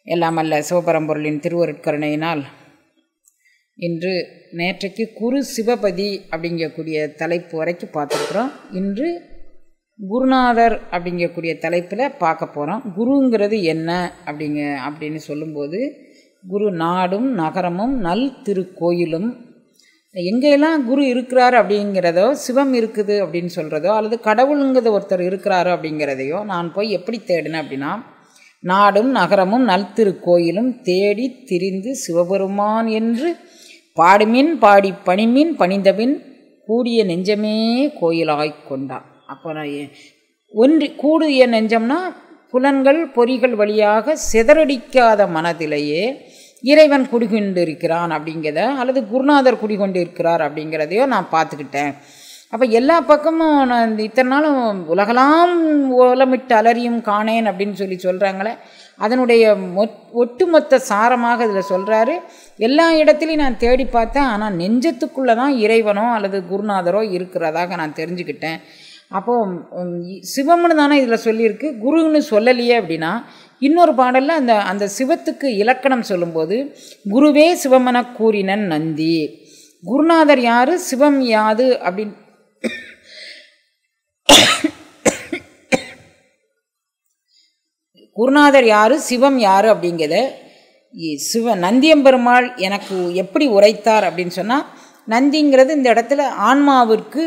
எல்லாம் அல்ல சிவபரம்பொருளின் திருவருட்கருணையினால் இன்று நேற்றைக்கு குரு சிவபதி அப்படிங்கக்கூடிய தலைப்பு வரைக்கும் பார்த்துருக்குறோம் இன்று குருநாதர் அப்படிங்கக்கூடிய தலைப்பில் பார்க்க போகிறோம் குருங்கிறது என்ன அப்படிங்க அப்படின்னு சொல்லும்போது குரு நாடும் நகரமும் நல் திருக்கோயிலும் எங்கெல்லாம் குரு இருக்கிறார் அப்படிங்கிறதோ சிவம் இருக்குது அப்படின்னு சொல்கிறதோ அல்லது கடவுளுங்கிறது ஒருத்தர் இருக்கிறாரோ அப்படிங்கிறதையோ நான் போய் எப்படி தேடினேன் அப்படின்னா நாடும் நகரமும் நல் திருக்கோயிலும் தேடி திரிந்து சிவபெருமான் என்று பாடுமின் பாடி பணிமின் பணிந்தபின் கூடிய நெஞ்சமே கோயிலாய்க் கொண்டான் அப்போ நான் ஏ- ஒன்றி கூடிய நெஞ்சம்னா புலன்கள் பொறிகள் வழியாக சிதறடிக்காத மனதிலேயே இறைவன் குடிகொண்டிருக்கிறான் அப்படிங்கிறத அல்லது குருநாதர் குடிகொண்டிருக்கிறார் அப்படிங்கிறதையோ நான் பார்த்துக்கிட்டேன் அப்போ எல்லா பக்கமும் நான் இந்த இத்தனை நாளும் உலகலாம் ஓலமிட்டு அலறியும் காணேன் அப்படின்னு சொல்லி சொல்கிறாங்களே அதனுடைய மொத் ஒட்டுமொத்த சாரமாக இதில் சொல்கிறாரு எல்லா இடத்துலையும் நான் தேடி பார்த்தேன் ஆனால் நெஞ்சத்துக்குள்ளே தான் இறைவனோ அல்லது குருநாதரோ இருக்கிறதாக நான் தெரிஞ்சுக்கிட்டேன் அப்போது சிவம்னு தானே இதில் சொல்லியிருக்கு குருன்னு சொல்லலையே அப்படின்னா இன்னொரு பாடலில் அந்த அந்த சிவத்துக்கு இலக்கணம் சொல்லும்போது குருவே சிவமென கூறினன் நந்தி குருநாதர் யாரு சிவம் யாது அப்படின்னு குருநாதர் யாரு சிவம் யாரு அப்படிங்கிறத இ- சிவ நந்தியம்பெருமாள் எனக்கு எப்படி உரைத்தார் அப்படின்னு சொன்னால் நந்திங்கிறது இந்த இடத்துல ஆன்மாவிற்கு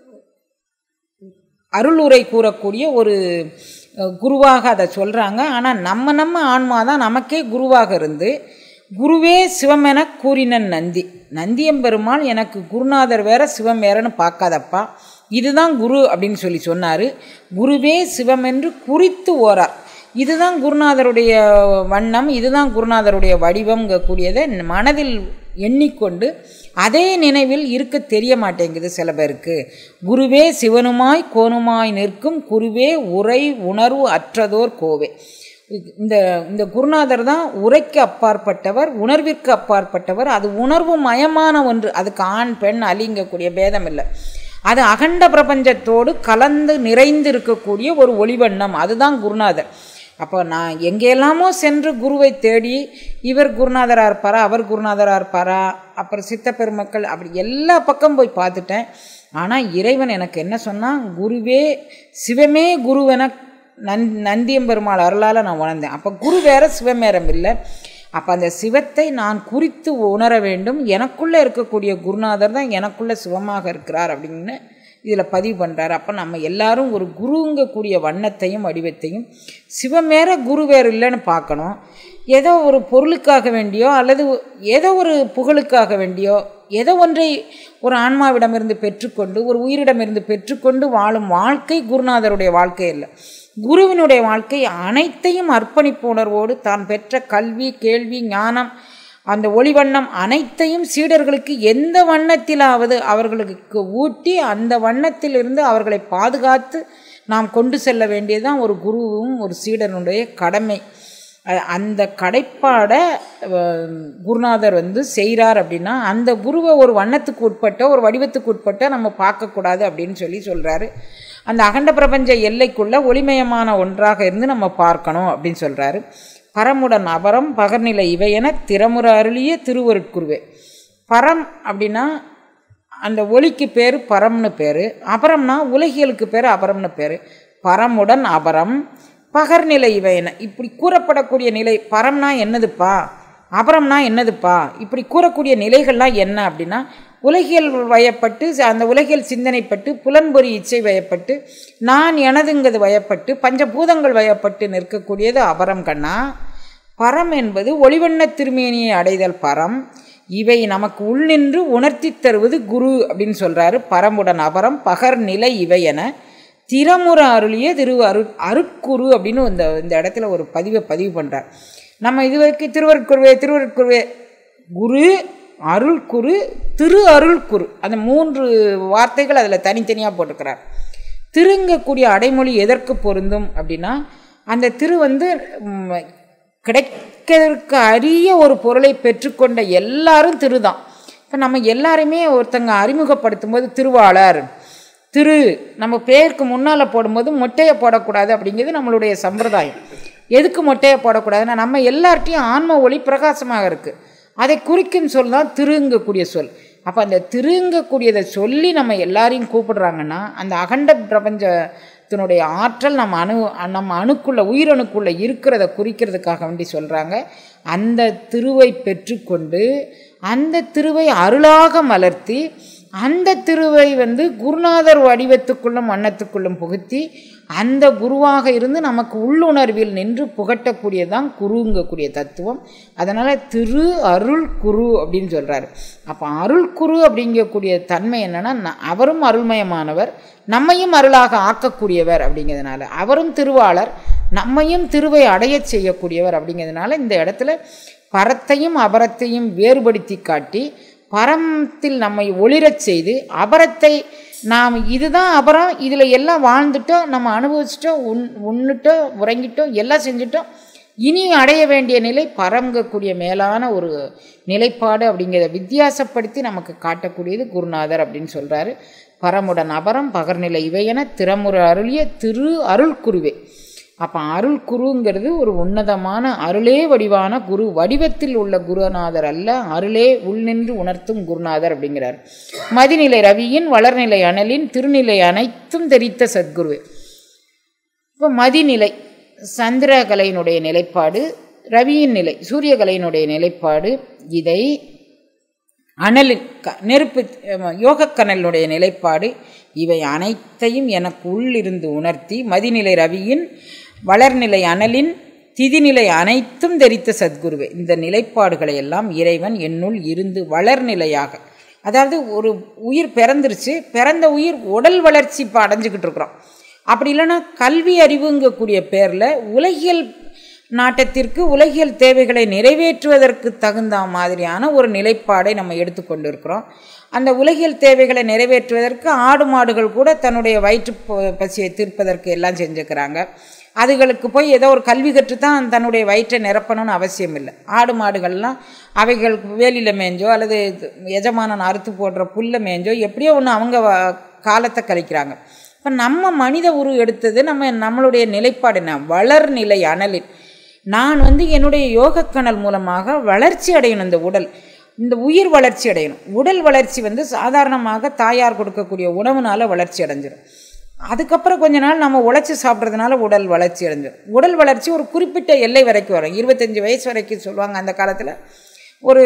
அருளுரை கூறக்கூடிய ஒரு அஹ், குருவாக அதை சொல்கிறாங்க ஆனால் நம்ம நம்ம ஆன்மா தான் நமக்கே குருவாக இருந்து குருவே சிவமென கூறினன் நந்தி நந்தியம்பெருமாள் எனக்கு குருநாதர் வேற சிவம் வேறன்னு பார்க்காதப்பா இதுதான் குரு அப்படின்னு சொல்லி சொன்னார் குருவே சிவம் என்று குறித்து ஓரார் இதுதான் குருநாதருடைய வண்ணம் இதுதான் குருநாதருடைய வடிவம்ங்கக்கூடியதை மனதில் எண்ணிக்கொண்டு அதே நினைவில் இருக்க தெரிய மாட்டேங்குது சில பேருக்கு குருவே சிவனுமாய் கோனுமாய் நிற்கும் குருவே உரை உணர்வு அற்றதோர் கோவே இந்த இந்த குருநாதர் தான் உரைக்கு அப்பாற்பட்டவர் உணர்விற்கு அப்பாற்பட்டவர் அது உணர்வு மயமான ஒன்று அதுக்கு ஆண் பெண் அலிங்கக்கூடிய பேதம் இல்லை அது அகண்ட பிரபஞ்சத்தோடு கலந்து நிறைந்து இருக்கக்கூடிய ஒரு ஒளிவண்ணம் அதுதான் குருநாதர் அப்போ நான் எங்கெல்லாமோ சென்று குருவை தேடி இவர் குருநாதராக இருப்பாரா அவர் குருநாதராக இருப்பாரா அப்புறம் சித்த பெருமக்கள் அப்படி எல்லா பக்கம் போய் பார்த்துட்டேன் ஆனால் இறைவன் எனக்கு என்ன சொன்னால் குருவே சிவமே குருவென நன் நந்தியம்பெருமாள் அருளால் நான் உணர்ந்தேன் அப்போ குரு வேற சிவமேரம் இல்லை அப்போ அந்த சிவத்தை நான் குறித்து உணர வேண்டும் எனக்குள்ளே இருக்கக்கூடிய குருநாதர் தான் எனக்குள்ளே சிவமாக இருக்கிறார் அப்படின்னு இதில் பதிவு பண்ணுறாரு அப்போ நம்ம எல்லாரும் ஒரு குருங்கக்கூடிய வண்ணத்தையும் வடிவத்தையும் சிவம் வேற குரு வேறு இல்லைன்னு பார்க்கணும் ஏதோ ஒரு பொருளுக்காக வேண்டியோ அல்லது ஏதோ ஒரு புகழுக்காக வேண்டியோ ஏதோ ஒன்றை ஒரு ஆன்மாவிடமிருந்து பெற்றுக்கொண்டு ஒரு உயிரிடமிருந்து பெற்றுக்கொண்டு வாழும் வாழ்க்கை குருநாதருடைய வாழ்க்கை இல்லை குருவினுடைய வாழ்க்கை அனைத்தையும் அர்ப்பணிப்பு உணர்வோடு தான் பெற்ற கல்வி கேள்வி ஞானம் அந்த ஒளிவண்ணம் அனைத்தையும் சீடர்களுக்கு எந்த வண்ணத்திலாவது அவர்களுக்கு ஊட்டி அந்த வண்ணத்திலிருந்து அவர்களை பாதுகாத்து நாம் கொண்டு செல்ல வேண்டியதுதான் ஒரு குருவும் ஒரு சீடனுடைய கடமை அ- அந்த கடைப்பாடை அஹ், குருநாதர் வந்து செய்கிறார் அப்படின்னா அந்த குருவை ஒரு வண்ணத்துக்கு உட்பட்ட ஒரு வடிவத்துக்கு உட்பட்ட நம்ம பார்க்கக்கூடாது அப்படின்னு சொல்லி சொல்கிறாரு அந்த அகண்ட பிரபஞ்ச எல்லைக்குள்ள ஒளிமயமான ஒன்றாக இருந்து நம்ம பார்க்கணும் அப்படின்னு சொல்கிறாரு பரமுடன் அபரம் பகர்நிலை இவையென திறமுற அருளிய திருவருட்குருவே பரம் அப்படின்னா அந்த ஒளிக்கு பேர் பரம்னு பேர் அபரம்னா உலகியலுக்கு பேர் அபரம்னு பேர் பரமுடன் அபரம் பகர்நிலை இவையென இப்படி கூறப்படக்கூடிய நிலை பரம்னா என்னதுப்பா அபரம்னா என்னதுப்பா இப்படி கூறக்கூடிய நிலைகள்லாம் என்ன அப்படின்னா உலகியல் வயப்பட்டு அந்த உலகியல் சிந்தனைப்பட்டு புலன்பொறி இச்சை வயப்பட்டு நான் எனதுங்கிறது வயப்பட்டு பஞ்சபூதங்கள் வயப்பட்டு நிற்கக்கூடியது அபரம் கண்ணா பரம் என்பது ஒளிவண்ண திருமேனியை அடைதல் பரம் இவை நமக்கு உள்நின்று உணர்த்தித் தருவது குரு அப்படின்னு சொல்றாரு பரமுடன் அபரம் பகர் நிலை இவை என திறமுற அருளிய திரு அரு அருட்குரு அப்படின்னு இந்த இந்த இடத்துல ஒரு பதிவை பதிவு பண்ணுறார் நம்ம இதுவரைக்கும் திருவருட்குருவே திருவருட்குருவே குரு அருள்குரு திரு அருள்குரு அந்த மூன்று வார்த்தைகள் அதில் தனித்தனியாக போட்டிருக்கிறார் திருங்கக்கூடிய அடைமொழி எதற்கு பொருந்தும் அப்படின்னா அந்த திரு வந்து ம், கிடைக்கிறதுக்கு அரிய ஒரு பொருளை பெற்றுக்கொண்ட எல்லாரும் திருதான் இப்போ நம்ம எல்லாருமே ஒருத்தங்க அறிமுகப்படுத்தும் போது திருவாளர் திரு நம்ம பேருக்கு முன்னால் போடும்போது மொட்டையை போடக்கூடாது அப்படிங்கிறது நம்மளுடைய சம்பிரதாயம் எதுக்கு மொட்டையை போடக்கூடாதுன்னா நம்ம எல்லார்ட்டையும் ஆன்ம ஒளி பிரகாசமாக இருக்குது அதை குறிக்கும் சொல் தான் திருங்கக்கூடிய சொல் அப்போ அந்த திருங்கக்கூடியதை சொல்லி நம்ம எல்லாரையும் கூப்பிடுறாங்கன்னா அந்த அகண்ட பிரபஞ்சத்தினுடைய ஆற்றல் நம்ம அணு நம்ம அணுக்குள்ள உயிரணுக்குள்ள இருக்கிறத குறிக்கிறதுக்காக வேண்டி சொல்கிறாங்க அந்த திருவை பெற்றுக்கொண்டு அந்த திருவை அருளாக மலர்த்தி அந்த திருவை வந்து குருநாதர் வடிவத்துக்குள்ளும் வண்ணத்துக்குள்ளும் புகுத்தி அந்த குருவாக இருந்து நமக்கு உள்ளுணர்வில் நின்று புகட்டக்கூடியதான் குருங்கக்கூடிய தத்துவம் அதனால் திரு அருள் குரு அப்படின்னு சொல்கிறாரு அப்போ அருள் குரு அப்படிங்கக்கூடிய தன்மை என்னென்னா அவரும் அருள்மயமானவர் நம்மையும் அருளாக ஆக்கக்கூடியவர் அப்படிங்கிறதுனால அவரும் திருவாளர் நம்மையும் திருவை அடையச் செய்யக்கூடியவர் அப்படிங்கிறதுனால இந்த இடத்துல பரத்தையும் அபரத்தையும் வேறுபடுத்தி காட்டி பரத்தில் நம்மை ஒளிரச் செய்து அபரத்தை நாம் இதுதான் அபரம் இதில் எல்லாம் வாழ்ந்துட்டோம் நம்ம அனுபவிச்சிட்டோம் உண் உண்ணுட்டோம் உறங்கிட்டோம் எல்லாம் செஞ்சுட்டோம் இனி அடைய வேண்டிய நிலை பரங்கக்கூடிய மேலான ஒரு நிலைப்பாடு அப்படிங்கிறத வித்தியாசப்படுத்தி நமக்கு காட்டக்கூடியது குருநாதர் அப்படின்னு சொல்கிறாரு பரமுடன் அபரம் பகர்நிலை இவையென திறமுறை அருளிய திரு அருள் குருவே அப்போ அருள் குருங்கிறது ஒரு உன்னதமான அருளே வடிவான குரு வடிவத்தில் உள்ள குருநாதர் அல்ல அருளே உள்நின்று உணர்த்தும் குருநாதர் அப்படிங்கிறார் மதிநிலை ரவியின் வளர்நிலை அனலின் திருநிலை அனைத்தும் தெரித்த சத்குருவே இப்போ மதிநிலை சந்திரகலையினுடைய நிலைப்பாடு ரவியின் நிலை சூரியகலையினுடைய நிலைப்பாடு இதை அனலின் க நெருப்பு யோகக்கனலினுடைய நிலைப்பாடு இவை அனைத்தையும் எனக்கு உள்ளிருந்து உணர்த்தி மதிநிலை ரவியின் வளர்நிலை அனலின் திதிநிலை அனைத்தும் தெரித்த சத்குருவே இந்த நிலைப்பாடுகளை எல்லாம் இறைவன் என்னுள் இருந்து வளர்நிலையாக அதாவது ஒரு உயிர் பிறந்துருச்சு பிறந்த உயிர் உடல் வளர்ச்சி இப்போ அடைஞ்சிக்கிட்டு இருக்கிறோம் அப்படி இல்லைன்னா கல்வி அறிவுங்கக்கூடிய பேரில் உலகியல் நாட்டத்திற்கு உலகியல் தேவைகளை நிறைவேற்றுவதற்கு தகுந்த மாதிரியான ஒரு நிலைப்பாடை நம்ம எடுத்துக்கொண்டு இருக்கிறோம் அந்த உலகியல் தேவைகளை நிறைவேற்றுவதற்கு ஆடு மாடுகள் கூட தன்னுடைய வயிற்று பசியை தீர்ப்பதற்கு எல்லாம் செஞ்சுக்கிறாங்க அதுகளுக்கு போய் ஏதோ ஒரு கல்வி கற்று தான் தன்னுடைய வயிற்றை நிரப்பணும்னு அவசியம் இல்லை ஆடு மாடுகள்லாம் அவைகளுக்கு வேலியில் மேய்ஞ்சோ அல்லது எஜமானன் அறுத்து போடுற புல்லை மேய்ஞ்சோ எப்படியோ ஒன்று அவங்க காலத்தை கழிக்கிறாங்க இப்போ நம்ம மனித உரு எடுத்தது நம்ம நம்மளுடைய நிலைப்பாடு என்ன வளர்நிலை அனலில் நான் வந்து என்னுடைய யோகக்கணல் மூலமாக வளர்ச்சி அடையணும் இந்த உடல் இந்த உயிர் வளர்ச்சி அடையணும் உடல் வளர்ச்சி வந்து சாதாரணமாக தாயார் கொடுக்கக்கூடிய உணவுனால வளர்ச்சி அடைஞ்சிடும் அதுக்கப்புறம் கொஞ்ச நாள் நம்ம உழைச்சி சாப்பிட்றதுனால உடல் வளர்ச்சி அடைஞ்சிடும் உடல் வளர்ச்சி ஒரு குறிப்பிட்ட எல்லை வரைக்கும் வரும் இருபத்தஞ்சி வயசு வரைக்கும் சொல்லுவாங்க அந்த காலத்தில் ஒரு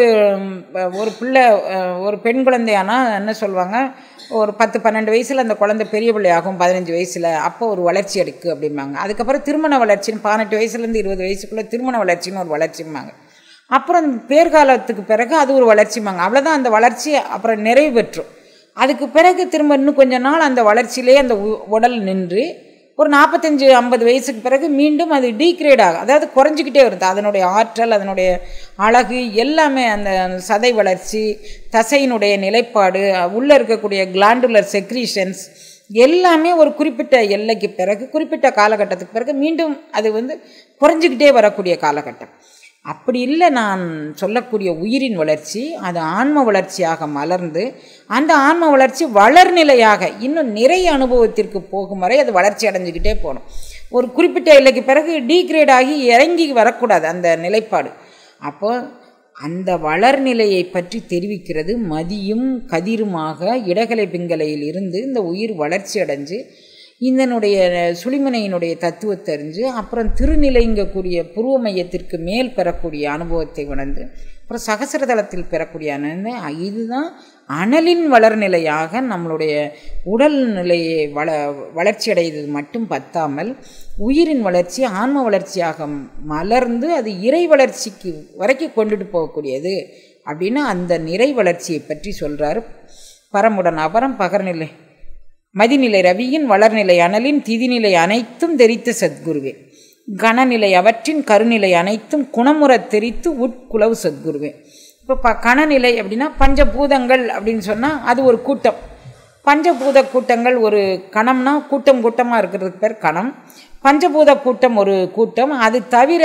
ஒரு பிள்ளை ஒரு பெண் குழந்தையானா என்ன சொல்லுவாங்க ஒரு பத்து பன்னெண்டு வயசில் அந்த குழந்தை பெரிய பிள்ளையாகும் பதினஞ்சு வயசில் அப்போ ஒரு வளர்ச்சி எடுக்கு அப்படிம்பாங்க அதுக்கப்புறம் திருமண வளர்ச்சின்னு பதினெட்டு வயசுலேருந்து இருபது வயசுக்குள்ளே திருமண வளர்ச்சின்னு ஒரு வளர்ச்சிம்பாங்க அப்புறம் பேர்காலத்துக்கு பிறகு அது ஒரு வளர்ச்சிம்பாங்க அவ்வளோதான் அந்த வளர்ச்சி அப்புறம் நிறைவு பெற்றும் அதுக்கு பிறகு திரும்ப இன்னும் கொஞ்ச நாள் அந்த வளர்ச்சியிலே அந்த உடல் நின்று ஒரு நாற்பத்தஞ்சு ஐம்பது வயசுக்கு பிறகு மீண்டும் அது டீக்ரேட் ஆகும் அதாவது குறைஞ்சிக்கிட்டே வருது அதனுடைய ஆற்றல் அதனுடைய அழகு எல்லாமே அந்த சதை வளர்ச்சி தசையினுடைய நிலைப்பாடு உள்ளே இருக்கக்கூடிய கிளாண்டுலர் செக்ரீஷன்ஸ் எல்லாமே ஒரு குறிப்பிட்ட எல்லைக்கு பிறகு குறிப்பிட்ட காலகட்டத்துக்கு பிறகு மீண்டும் அது வந்து குறைஞ்சிக்கிட்டே வரக்கூடிய காலகட்டம் அப்படி இல்லை நான் சொல்லக்கூடிய உயிரின் வளர்ச்சி அது ஆன்ம வளர்ச்சியாக மலர்ந்து அந்த ஆன்ம வளர்ச்சி வளர்நிலையாக இன்னும் நிறைய அனுபவத்திற்கு போகும் வரை அது வளர்ச்சி அடைஞ்சிக்கிட்டே போகணும் ஒரு குறிப்பிட்ட எல்லைக்கு பிறகு டீக்ரேட் ஆகி இறங்கி வரக்கூடாது அந்த நிலைப்பாடு அப்போ அந்த வளர்நிலையை பற்றி தெரிவிக்கிறது மதியும் கதிருமாக இடகலை பிங்கலையில் இருந்து இந்த உயிர் வளர்ச்சி அடைஞ்சு இதனுடைய சுளிமனையினுடைய தத்துவத்தை அறிஞ்சு அப்புறம் திருநிலைங்கக்கூடிய புருவ மையத்திற்கு மேல் பெறக்கூடிய அனுபவத்தை உணர்ந்து அப்புறம் சகசரதளத்தில் பெறக்கூடிய அனல் இதுதான் அனலின் வளர்நிலையாக நம்மளுடைய உடல் நிலையை வள வளர்ச்சி அடைவது மட்டும் பத்தாமல் உயிரின் வளர்ச்சி ஆன்ம வளர்ச்சியாக மலர்ந்து அது இறை வளர்ச்சிக்கு வரைக்கும் கொண்டுட்டு போகக்கூடியது அப்படின்னு அந்த நிறை வளர்ச்சியை பற்றி சொல்கிறாரு பரமுடன் அபரம் பகர்நிலை மதிநிலை ரவியின் வளர்நிலை அனலின் திதிநிலை அனைத்தும் தெரித்த சத்குருவே கணநிலை அவற்றின் கருநிலை அனைத்தும் குணமுறத் தெரித்து உட்குலவு சத்குருவே இப்போ ப கணநிலை அப்படின்னா பஞ்சபூதங்கள் அப்படின்னு சொன்னால் அது ஒரு கூட்டம் பஞ்சபூத கூட்டங்கள் ஒரு கணம்னா கூட்டம் கூட்டமாக இருக்கிறதுக்கு பேர் கணம் பஞ்சபூத கூட்டம் ஒரு கூட்டம் அது தவிர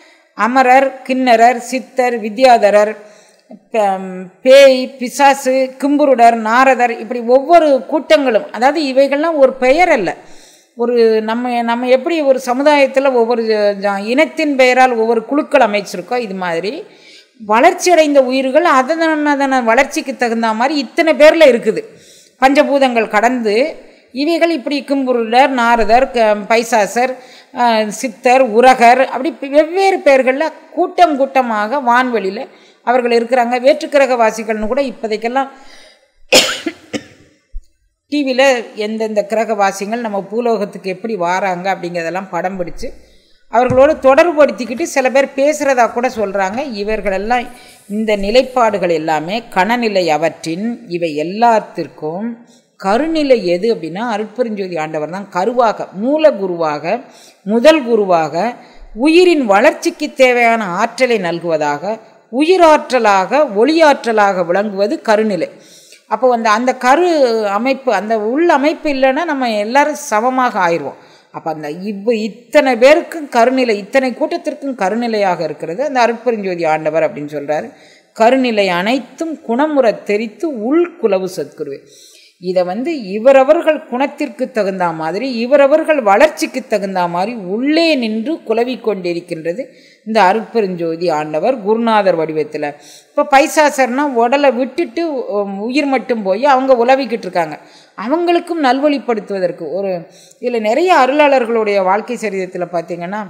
அமரர் கிண்ணரர் சித்தர் வித்யாதரர் பேய் பிசாசு கிம்புருடர் நாரதர் இப்படி ஒவ்வொரு கூட்டங்களும் அதாவது இவைகள்லாம் ஒரு பெயர் அல்ல ஒரு நம்ம நம்ம எப்படி ஒரு சமுதாயத்தில் ஒவ்வொரு ஜ- இனத்தின் பெயரால் ஒவ்வொரு குழுக்கள் அமைச்சிருக்கோ இது மாதிரி வளர்ச்சி அடைந்த உயிர்கள் அதன அதன வளர்ச்சிக்கு தகுந்த மாதிரி இத்தனை பேரில் இருக்குது பஞ்சபூதங்கள் கடந்து இவைகள் இப்படி கும்புருடர் நாரதர் க- பைசாசர் அஹ், சித்தர் உரகர் அப்படி பி- வெவ்வேறு பெயர்களில் கூட்டம் கூட்டமாக வான்வெளியில் அவர்கள் இருக்கிறாங்க வேற்றுக்கிரகவாசிகள்னு கூட இப்போதைக்கெல்லாம் டிவியில் எந்தெந்த கிரகவாசிகள் நம்ம பூலோகத்துக்கு எப்படி வாராங்க அப்படிங்கிறதெல்லாம் படம் பிடிச்சு அவர்களோடு தொடர்புபடுத்திக்கிட்டு சில பேர் பேசுகிறதா கூட சொல்கிறாங்க இவர்களெல்லாம் இந்த நிலைப்பாடுகள் எல்லாமே கணநிலை அவற்றின் இவை எல்லாத்திற்கும் கருநிலை எது அப்படின்னா அருட்பெருஞ்சோதி ஆண்டவர் தான் கருவாக மூல குருவாக முதல் குருவாக உயிரின் வளர்ச்சிக்கு தேவையான ஆற்றலை நல்குவதாக உயிராற்றலாக ஒளியாற்றலாக விளங்குவது கருநிலை அப்போ அந்த அந்த கரு அமைப்பு அந்த உள் அமைப்பு இல்லைன்னா நம்ம எல்லாரும் சமமாக ஆயிடுவோம் அப்போ அந்த இவ்வ இத்தனை பேருக்கும் கருநிலை இத்தனை கூட்டத்திற்கும் கருநிலையாக இருக்கிறது அந்த அருட்பெருஞ்சோதி ஆண்டவர் அப்படின்னு சொல்கிறாரு கருநிலை அனைத்தும் குணமுற தெரித்து உள் குலவு சத்குருவே இதை வந்து இவரவர்கள் குணத்திற்கு தகுந்த மாதிரி இவரவர்கள் வளர்ச்சிக்கு தகுந்த மாதிரி உள்ளே நின்று குலவி கொண்டிருக்கின்றது இந்த அருட்பெருஞ்சோதி ஆண்டவர் குருநாதர் வடிவத்தில் இப்போ பைசாசர்னா உடலை விட்டுட்டு உம், உயிர் மட்டும் போய் அவங்க உலவிக்கிட்டு இருக்காங்க அவங்களுக்கும் நல்வழிப்படுத்துவதற்கு ஒரு இதில் நிறைய அருளாளர்களுடைய வாழ்க்கை சரிதத்தில் பார்த்தீங்கன்னா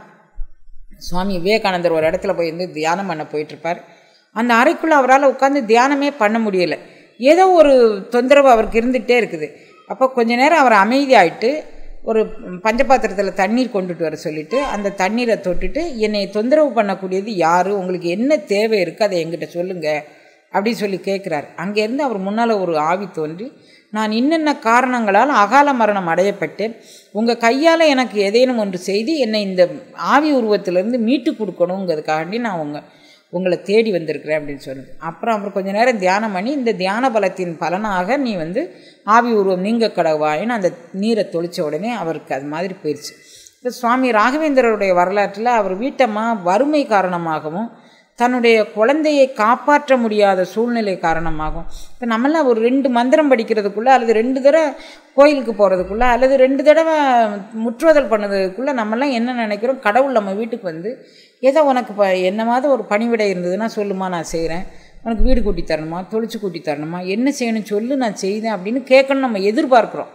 சுவாமி விவேகானந்தர் ஒரு இடத்துல போய் வந்து தியானம் பண்ண போயிட்டுருப்பார் அந்த அறைக்குள்ளே அவரால் உட்காந்து தியானமே பண்ண முடியலை ஏதோ ஒரு தொந்தரவு அவருக்கு இருந்துகிட்டே இருக்குது அப்போ கொஞ்ச நேரம் அவர் அமைதியாயிட்டு ஒரு பஞ்சபாத்திரத்தில் தண்ணீர் கொண்டுட்டு வர சொல்லிட்டு அந்த தண்ணீரை தொட்டுட்டு என்னை தொந்தரவு பண்ணக்கூடியது யார் உங்களுக்கு என்ன தேவை இருக்குது அதை எங்கிட்ட சொல்லுங்கள் அப்படின்னு சொல்லி கேட்குறாரு அங்கேருந்து அவர் முன்னால் ஒரு ஆவி தோன்றி நான் இன்னென்ன காரணங்களால் அகால மரணம் அடையப்பட்டேன் உங்கள் கையால் எனக்கு ஏதேனும் ஒன்று செய்து என்னை இந்த ஆவி உருவத்திலிருந்து மீட்டு கொடுக்கணுங்கிறதுக்காண்டி நான் உங்கள் உங்களை தேடி வந்திருக்கிறேன் அப்படின்னு சொன்னது அப்புறம் அப்புறம் கொஞ்ச நேரம் தியானம் பண்ணி இந்த தியான பலத்தின் பலனாக நீ வந்து ஆவி உருவம் நீங்க கடவாயின்னு அந்த நீரை தொளிச்ச உடனே அவருக்கு அது மாதிரி போயிடுச்சு இப்போ சுவாமி ராகவேந்திரருடைய வரலாற்றில் அவர் வீட்டம்மா வறுமை காரணமாகவும் தன்னுடைய குழந்தையை காப்பாற்ற முடியாத சூழ்நிலை காரணமாகும் இப்போ நம்மளாம் ஒரு ரெண்டு மந்திரம் படிக்கிறதுக்குள்ளே அல்லது ரெண்டு தடவை கோயிலுக்கு போகிறதுக்குள்ளே அல்லது ரெண்டு தடவை முற்றுவதல் பண்ணதுக்குள்ளே நம்மலாம் என்ன நினைக்கிறோம் கடவுள் நம்ம வீட்டுக்கு வந்து ஏதோ உனக்கு இப்போ என்னமாவது ஒரு பணிவிடை இருந்ததுன்னா சொல்லுமா நான் செய்கிறேன் உனக்கு வீடு கூட்டி தரணுமா தொளிச்சு கூட்டி தரணுமா என்ன செய்யணும் சொல்லு நான் செய்தேன் அப்படின்னு கேட்கணும் நம்ம எதிர்பார்க்குறோம்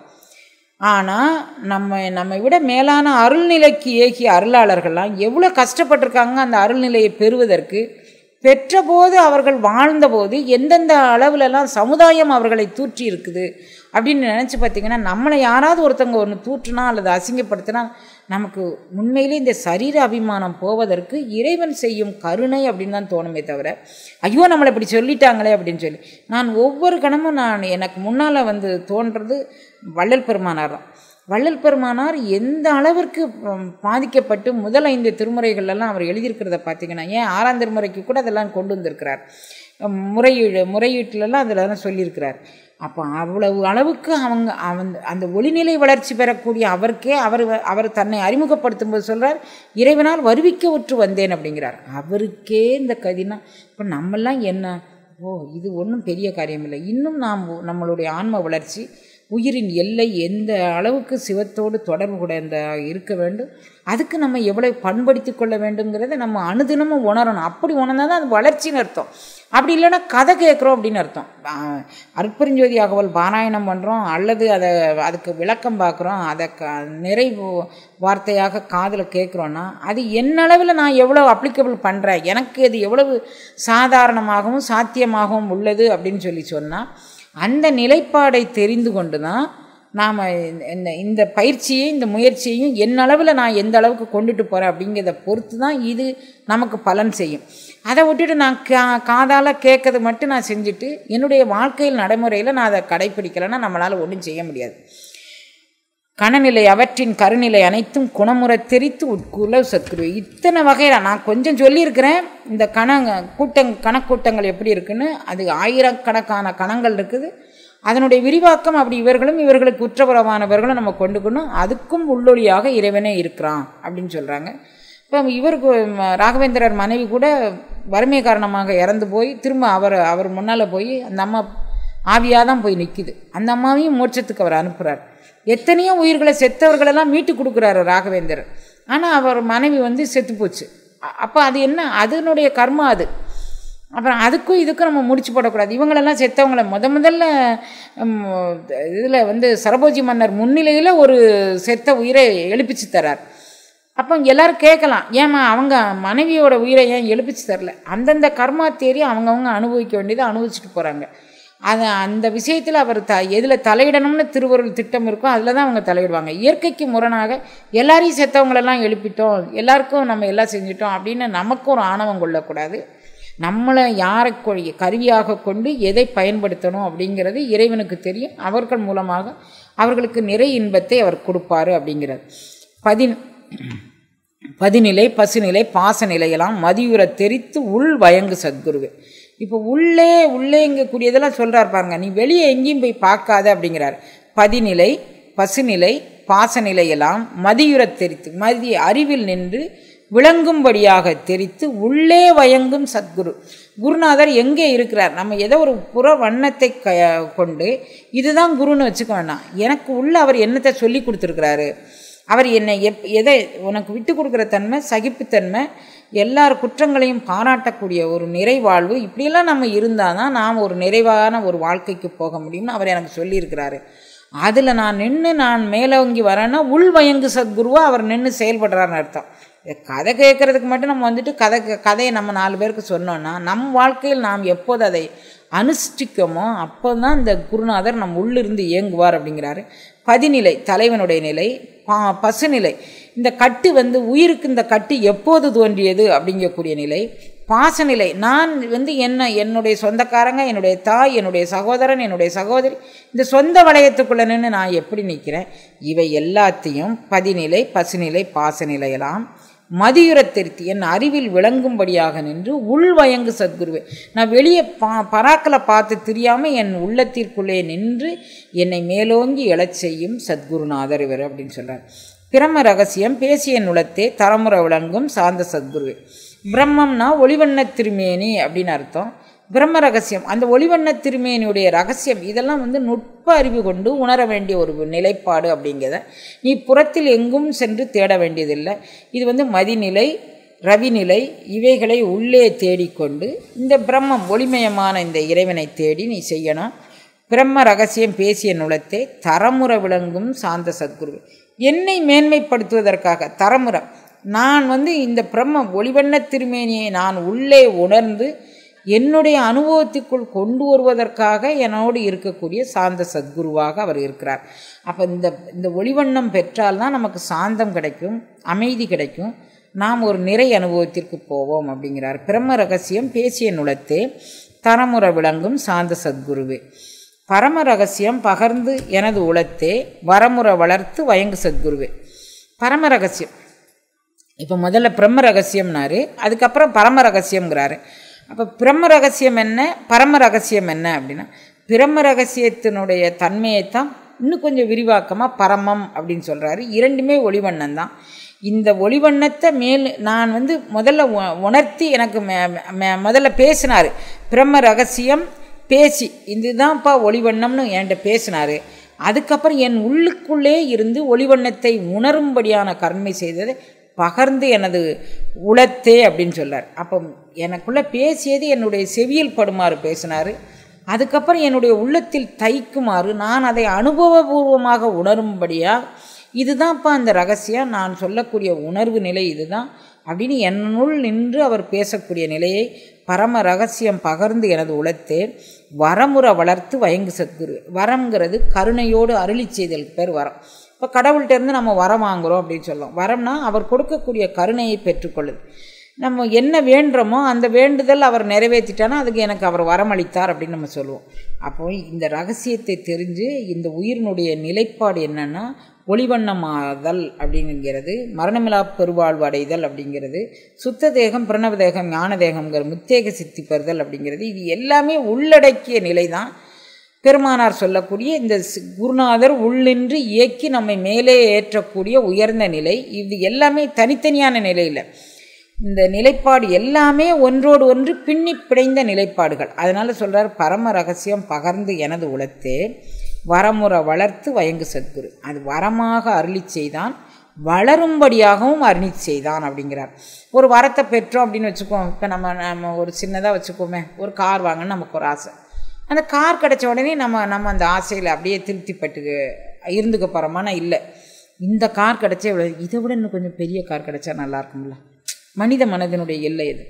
ஆனால் நம்ம நம்மை விட மேலான அருள்நிலைக்கு ஏகிய அருளாளர்கள்லாம் எவ்வளோ கஷ்டப்பட்டிருக்காங்க அந்த அருள்நிலையை பெறுவதற்கு பெற்றபோது அவர்கள் வாழ்ந்தபோது எந்தெந்த அளவுலலாம் சமுதாயம் அவர்களை தூற்றி இருக்குது அப்படின்னு நினச்சி பார்த்தீங்கன்னா நம்மளை யாராவது ஒருத்தவங்க ஒன்று தூற்றுனா அல்லது அசிங்கப்படுத்தினா நமக்கு உண்மையிலே இந்த சரீர அபிமானம் போவதற்கு இறைவன் செய்யும் கருணை அப்படின்னு தான் தோணுமே தவிர ஐயோ நம்மளை இப்படி சொல்லிட்டாங்களே அப்படின்னு சொல்லி நான் ஒவ்வொரு கணமும் நான் எனக்கு முன்னால் வந்து தோன்றது வள்ளல் பெருமானார் தான் வள்ளல் பெருமானார் எந்த அளவிற்கு ம், பாதிக்கப்பட்டு முதல் ஐந்து திருமுறைகள்லாம் அவர் எழுதியிருக்கிறத பார்த்தீங்கன்னா ஏன் ஆறாம் திருமுறைக்கு கூட அதெல்லாம் கொண்டு வந்திருக்கிறார் ம், முறையீடு முறையீட்டிலலாம் அதில் சொல்லியிருக்கிறார் அப்போ அவ்வளவு அளவுக்கு அவங்க அவன் அந்த ஒளிநிலை வளர்ச்சி பெறக்கூடிய அவருக்கே அவர் அவர் தன்னை அறிமுகப்படுத்தும் போது சொல்கிறார் இறைவனால் வருவிக்க உற்று வந்தேன் அப்படிங்கிறார் அவருக்கே இந்த கதினா இப்போ நம்மெல்லாம் என்ன ஓ இது ஒன்றும் பெரிய காரியம் இல்லை இன்னும் நாம் நம்மளுடைய ஆன்ம வளர்ச்சி உயிரின் எல்லை எந்த அளவுக்கு சிவத்தோடு தொடர்பு கூட இந்த இருக்க வேண்டும் அதுக்கு நம்ம எவ்வளவு பண்படுத்தி கொள்ள வேண்டுங்கிறத நம்ம அனுதினமும் உணரணும் அப்படி உணர்ந்தால் தான் அது வளர்ச்சின்னு அர்த்தம் அப்படி இல்லைன்னா கதை கேட்குறோம் அப்படின்னு அர்த்தம் ஆஹ் அருட்பெருஞ்சோதி அகவல் பாராயணம் பண்ணுறோம் அல்லது அதை அதுக்கு விளக்கம் பார்க்குறோம் அதை க நிறைவு வார்த்தையாக காதில் கேட்குறோன்னா அது என்னளவில் நான் எவ்வளோ அப்ளிகபிள் பண்ணுறேன் எனக்கு அது எவ்வளவு சாதாரணமாகவும் சாத்தியமாகவும் உள்ளது அப்படின்னு சொல்லி சொன்னால் அந்த நிலைப்பாடை தெரிந்து கொண்டு தான் நாம் இந்த இந்த பயிற்சியை இந்த முயற்சியையும் என் அளவில் நான் எந்த அளவுக்கு கொண்டுட்டு போகிறேன் அப்படிங்கிறத பொறுத்து தான் இது நமக்கு பலன் செய்யும் அதை விட்டுட்டு நான் கா காதால் கேட்கறது மட்டும் நான் செஞ்சுட்டு என்னுடைய வாழ்க்கையில் நடைமுறையில் நான் அதை கடைப்பிடிக்கலைன்னா நம்மளால் ஒன்றும் செய்ய முடியாது கணநிலை அவற்றின் கருநிலை அனைத்தும் குணமுறத் தெரித்து உட்குல சத்குரு இத்தனை வகையில் நான் கொஞ்சம் சொல்லியிருக்கிறேன் இந்த கண கூட்டங் கணக்கூட்டங்கள் எப்படி இருக்குன்னு அது ஆயிரக்கணக்கான கணங்கள் இருக்குது அதனுடைய விரிவாக்கம் அப்படி இவர்களும் இவர்களுக்கு உற்றபுறமானவர்களும் நம்ம கொண்டுக்கணும் அதுக்கும் உள்ளொளியாக இறைவனே இருக்கிறான் அப்படின்னு சொல்கிறாங்க இப்போ இவருக்கு ம, ராகவேந்திரர் மனைவி கூட வறுமை காரணமாக இறந்து போய் திரும்ப அவர் அவர் முன்னால் போய் அந்த அம்மா ஆவியாக தான் போய் நிற்குது அந்த அம்மாவையும் மோட்சத்துக்கு அவர் அனுப்புகிறார் எத்தனையோ உயிர்களை செத்தவர்களெல்லாம் மீட்டு கொடுக்குறாரு ராகவேந்தர் ஆனால் அவர் மனைவி வந்து செத்து போச்சு அப்போ அது என்ன அதனுடைய கர்மா அது அப்புறம் அதுக்கும் இதுக்கும் நம்ம முடிச்சு போடக்கூடாது இவங்களெல்லாம் செத்தவங்கள முத முதல்ல இதில் வந்து சரபோஜி மன்னர் முன்னிலையில் ஒரு செத்த உயிரை எழுப்பிச்சு தரார் அப்போ எல்லாரும் கேட்கலாம் ஏம்மா அவங்க மனைவியோட உயிரை ஏன் எழுப்பிச்சு தரல அந்தந்த கர்மா தேரி அவங்கவுங்க அனுபவிக்க வேண்டியதை அனுபவிச்சுட்டு போகிறாங்க அது அந்த விஷயத்தில் அவர் த எதில் தலையிடணும்னு திருவருள் திட்டம் இருக்கோ அதில் தான் அவங்க தலையிடுவாங்க இயற்கைக்கு முரணாக எல்லாரையும் செத்தவங்களெல்லாம் எழுப்பிட்டோம் எல்லாருக்கும் நம்ம எல்லாம் செஞ்சிட்டோம் அப்படின்னு நமக்கும் ஒரு ஆணவம் கொள்ளக்கூடாது நம்மளை யாரை கொ- கருவியாக கொண்டு எதை பயன்படுத்தணும் அப்படிங்கிறது இறைவனுக்கு தெரியும் அவர்கள் மூலமாக அவர்களுக்கு நிறை இன்பத்தை அவர் கொடுப்பாரு அப்படிங்கிறது பதின் பதிநிலை பசுநிலை பாசநிலையெல்லாம் மதியுற தெரித்து உள் வயங்கு சத்குருவே இப்போ உள்ளே உள்ளேங்கக்கூடியதெல்லாம் சொல்கிறார் பாருங்க நீ வெளியே எங்கேயும் போய் பார்க்காத அப்படிங்கிறார் பதிநிலை பசுநிலை பாசநிலையெல்லாம் மதியுற தெரித்து மதி அறிவில் நின்று விளங்கும்படியாக தெரித்து உள்ளே வயங்கும் சத்குரு குருநாதர் எங்கே இருக்கிறார் நம்ம ஏதோ ஒரு புற வண்ணத்தை க கொண்டு இதுதான் குருன்னு வச்சுக்க வேண்டாம் எனக்கு உள்ள அவர் என்னத்தை சொல்லி கொடுத்துருக்கிறாரு அவர் என்னை எப் எதை உனக்கு விட்டு கொடுக்குற தன்மை சகிப்புத்தன்மை எல்லார் குற்றங்களையும் பாராட்டக்கூடிய ஒரு நிறைவாழ்வு இப்படியெல்லாம் நம்ம இருந்தால் தான் நாம் ஒரு நிறைவான ஒரு வாழ்க்கைக்கு போக முடியும்னு அவர் எனக்கு சொல்லியிருக்கிறாரு அதில் நான் நின்று நான் மேலோங்கி வரேன்னா உள்வயங்கு சத்குருவா அவர் நின்று செயல்படுறாருன்னு அர்த்தம் இதை கதை கேட்குறதுக்கு மட்டும் நம்ம வந்துட்டு கதை கதையை நம்ம நாலு பேருக்கு சொன்னோன்னா நம் வாழ்க்கையில் நாம் எப்போது அதை அனுஷ்டிக்கமோ அப்போ தான் இந்த குருநாதர் நம் உள்ளிருந்து இயங்குவார் அப்படிங்கிறாரு பதிநிலை தலைவனுடைய நிலை பா பசுநிலை இந்த கட்டு வந்து உயிருக்கு இந்த கட்டு எப்போது தோன்றியது அப்படிங்கக்கூடிய நிலை பாசநிலை நான் வந்து என்ன என்னுடைய சொந்தக்காரங்க என்னுடைய தாய் என்னுடைய சகோதரன் என்னுடைய சகோதரி இந்த சொந்த வளையத்துக்குள்ளே நின்று நான் எப்படி நிற்கிறேன் இவை எல்லாத்தையும் பதிநிலை பசுநிலை பாசநிலையெல்லாம் மதியுறத் திருத்தி என் அறிவில் விளங்கும்படியாக நின்று உள்வயங்கு சத்குருவே நான் வெளியே பா பராக்கில் பார்த்து தெரியாமல் என் உள்ளத்திற்குள்ளே நின்று என்னை மேலோங்கி எழச் செய்யும் சத்குருநாதர் இவர் அப்படின்னு சொல்கிறார் பிரம ரகசியம் பேசிய நுளத்தே தரமுற விளங்கும் சார்ந்த சத்குருவே பிரம்மம்னா ஒளிவண்ண திருமேனி அப்படின்னு அர்த்தம் பிரம்ம ரகசியம் அந்த ஒளிவண்ண திருமேனியுடைய ரகசியம் இதெல்லாம் வந்து நுட்ப அறிவு கொண்டு உணர வேண்டிய ஒரு நிலைப்பாடு அப்படிங்கிறத நீ புறத்தில் எங்கும் சென்று தேட வேண்டியதில்லை இது வந்து மதிநிலை ரவிநிலை இவைகளை உள்ளே தேடிக்கொண்டு இந்த பிரம்மம் ஒளிமயமான இந்த இறைவனை தேடி நீ செய்யணும் பிரம்ம ரகசியம் பேசிய நுளத்தை தரமுற விளங்கும் சாந்த சத்குரு என்னை மேன்மைப்படுத்துவதற்காக தரமுறை நான் வந்து இந்த பிரம்ம ஒளிவண்ண திருமேனியை நான் உள்ளே உணர்ந்து என்னுடைய அனுபவத்துக்குள் கொண்டு வருவதற்காக என்னோடு இருக்கக்கூடிய சாந்த சத்குருவாக அவர் இருக்கிறார் அப்போ இந்த இந்த ஒளிவண்ணம் பெற்றால்தான் நமக்கு சாந்தம் கிடைக்கும் அமைதி கிடைக்கும் நாம் ஒரு நிறை அனுபவத்திற்கு போவோம் அப்படிங்கிறார் பிரம்ம ரகசியம் பேசிய நுளத்தே தரமுற விளங்கும் சாந்த சத்குருவே பரம ரகசியம் பகர்ந்து எனது உளத்தே வரமுற வளர்த்து வயங்கு சத்குருவே பரம ரகசியம் இப்போ முதல்ல பிரம்ம ரகசியம்னாரு அதுக்கப்புறம் பரம ரகசியம்ங்கிறாரு அப்போ பிரம்ம ரகசியம் என்ன பரம ரகசியம் என்ன அப்படின்னா பிரம்ம ரகசியத்தினுடைய தன்மையை தான் இன்னும் கொஞ்சம் விரிவாக்கமாக பரமம் அப்படின்னு சொல்கிறாரு இரண்டுமே ஒளிவண்ணம் தான் இந்த ஒளிவண்ணத்தை மேல் நான் வந்து முதல்ல உ- உணர்த்தி எனக்கு மெ- மெ- முதல்ல பேசினார் பிரம்ம ரகசியம் பேசி இதுதான்ப்பா ஒளிவண்ணம்னு என்கிட்ட பேசினார் அதுக்கப்புறம் என் உள்ளுக்குள்ளே இருந்து ஒளிவண்ணத்தை உணரும்படியான கர்மை செய்தது பகர்ந்து எனது உளத்தே அப்படின்னு சொல்லார் அப்போ எனக்குள்ளே பேசியது என்னுடைய செவியில் படுமாறு பேசினார் அதுக்கப்புறம் என்னுடைய உள்ளத்தில் தைக்குமாறு நான் அதை அனுபவபூர்வமாக உணரும்படியாக இதுதான்ப்பா அந்த ரகசியம் நான் சொல்லக்கூடிய உணர்வு நிலை இதுதான் அப்படின்னு என்னுள் நின்று அவர் பேசக்கூடிய நிலையை பரம ரகசியம் பகர்ந்து எனது உளத்தே வரமுற வளர்த்து வயங்கு சத்குரு வரம்ங்கிறது கருணையோடு அருளி செய்தல் பேர் வரம் இப்போ கடவுள்கிட்ட இருந்து நம்ம வரம் வாங்குகிறோம் அப்படின்னு சொல்லலாம் வரம்னா அவர் கொடுக்கக்கூடிய கருணையை பெற்றுக்கொள்ளுது நம்ம என்ன வேண்டுறோமோ அந்த வேண்டுதல் அவர் நிறைவேற்றிட்டானா அதுக்கு எனக்கு அவர் வரமளித்தார் அப்படின்னு நம்ம சொல்லுவோம் அப்போ இந்த ரகசியத்தை தெரிஞ்சு இந்த உயிரினுடைய நிலைப்பாடு என்னன்னா ஒளிவண்ணமாதல் அப்படிங்கிறது மரணமிலா பெருவாழ்வு அடைதல் அப்படிங்கிறது சுத்த தேகம் பிரணவ தேகம் ஞான தேகம்ங்கிற முத்தேக சித்தி பெறுதல் அப்படிங்கிறது இது எல்லாமே உள்ளடக்கிய நிலை தான் பெருமானார் சொல்லக்கூடிய இந்த சி- குருநாதர் உள்ளின்று இயக்கி நம்மை மேலே ஏற்றக்கூடிய உயர்ந்த நிலை இது எல்லாமே தனித்தனியான நிலையில் இந்த நிலைப்பாடு எல்லாமே ஒன்றோடு ஒன்று பின்னி பிணைந்த நிலைப்பாடுகள் அதனால் சொல்கிறார் பரம ரகசியம் பகர்ந்து எனது உளத்தே வரமுறை வளர்த்து வயங்கு சத்குரு அது வரமாக அருளி செய்தான் வளரும்படியாகவும் அருளி செய்தான் அப்படிங்கிறார் ஒரு வரத்தை பெற்றோம் அப்படின்னு வச்சுக்கோம் இப்போ நம்ம நம்ம ஒரு சின்னதாக வச்சுக்கோமே ஒரு கார் வாங்கன்னு நமக்கு ஒரு ஆசை அந்த கார் கிடைச்ச உடனே நம்ம நம்ம அந்த ஆசையில் அப்படியே திருப்திப்பட்டு இருந்துக்க போகிறோமானா இல்லை இந்த கார் கிடைச்சா இவ்வளோ இதை விட இன்னும் கொஞ்சம் பெரிய கார் கிடைச்சா நல்லா இருக்கும்ல மனித மனதினுடைய எல்லை இது